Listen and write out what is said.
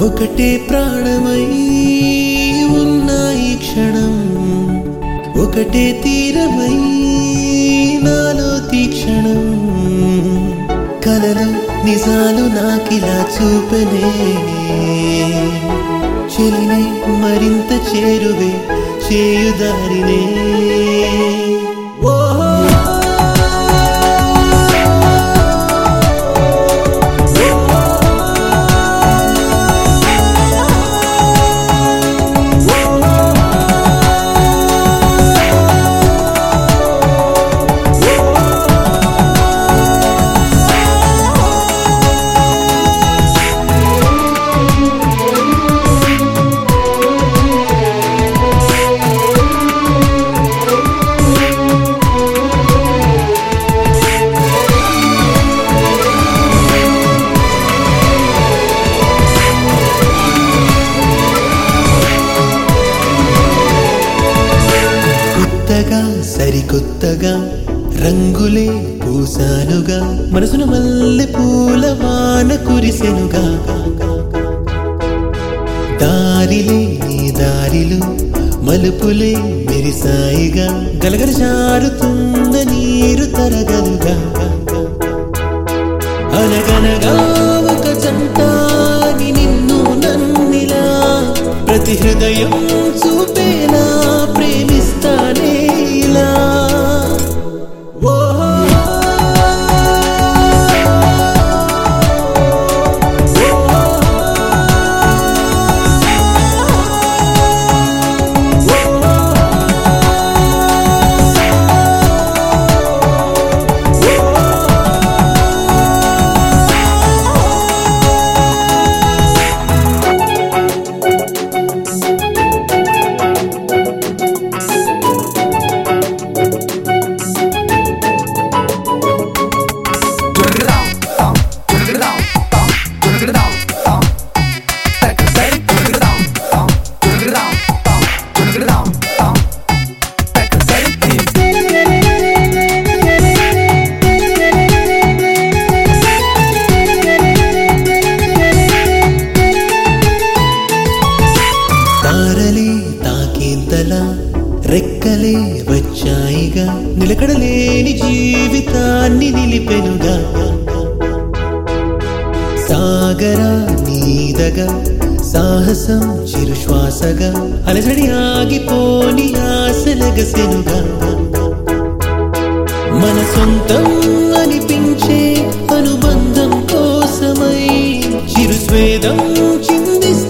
ఒకటే ప్రాణమై ఉన్న ఈ క్షణం ఒకటే తీరమై నాలో తీక్షణం కలలు నిజాలు నాకిలా చూపనే చెలినే మరింత చేరువే చేయుదారినే ఓహో కొత్తగా సరికొత్తగా రంగులే పూసానుగా మనసును మల్లె పూల వాన కురిసెనుగా దారిలే నీ దారిలు మలుపులే మెరిసాయిగా గలగల జారుతున్న నీరు తరగలుగా అనగనగా ఒక జంటాని నిన్ను నన్నిలా ప్రతి హృదయం చూపేలా ప్రేమిస్తానే ఇలా ఓహో తారలే తాకేంతలా రెక్కలే వచ్చాయిగా నిలకడలేని జీవితాన్ని నిలిపెనుగా సాగరా నీదగా సాహసం చిరుశ్వాసగా అలజడి ఆగిపోని ఆశలగసెనుగా మన సొంతం అనిపించే అనుబంధం కోసమై చిరుస్వేదం చింది